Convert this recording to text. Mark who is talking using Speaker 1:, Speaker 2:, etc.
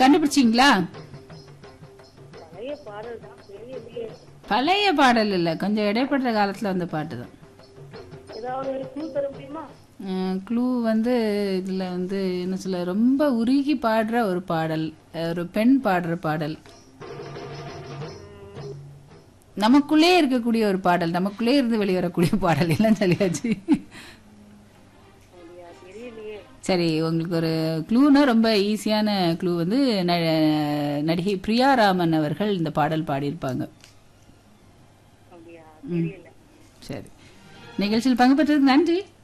Speaker 1: கண்டுபிடிச்சிங்களா
Speaker 2: பழைய பாடல் தான் தெரியலையே
Speaker 1: பழைய பாடல் இல்ல கொஞ்சம் இடைப்பட்ட காலத்துல வந்த பாட்டு தான்
Speaker 2: ஏதாவது ஒரு clue தர முடியுமா
Speaker 1: க்ளூ வந்து இதுல வந்து என்ன சொல்ல ரொம்ப உருகி பாடுற ஒரு பாடல் அஹ் ஒரு பெண் பாடுற பாடல் நமக்குள்ளே இருக்கக்கூடிய ஒரு பாடல் நமக்குள்ளே இருந்து வெளிவரக்கூடிய பாடல் எல்லாம் சொல்லியாச்சு
Speaker 2: அப்படியா தெரியலையே
Speaker 1: சரி உங்களுக்கு ஒரு க்ளூனா ரொம்ப ஈஸியான க்ளூ வந்து ந- நடிகை பிரியா ராமன் அவர்கள் இந்த பாடல் பாடியிருப்பாங்க
Speaker 2: அப்படியா தெரியல
Speaker 1: சரி நிகழ்ச்சியில் பங்கு பெற்றதுக்கு நன்றி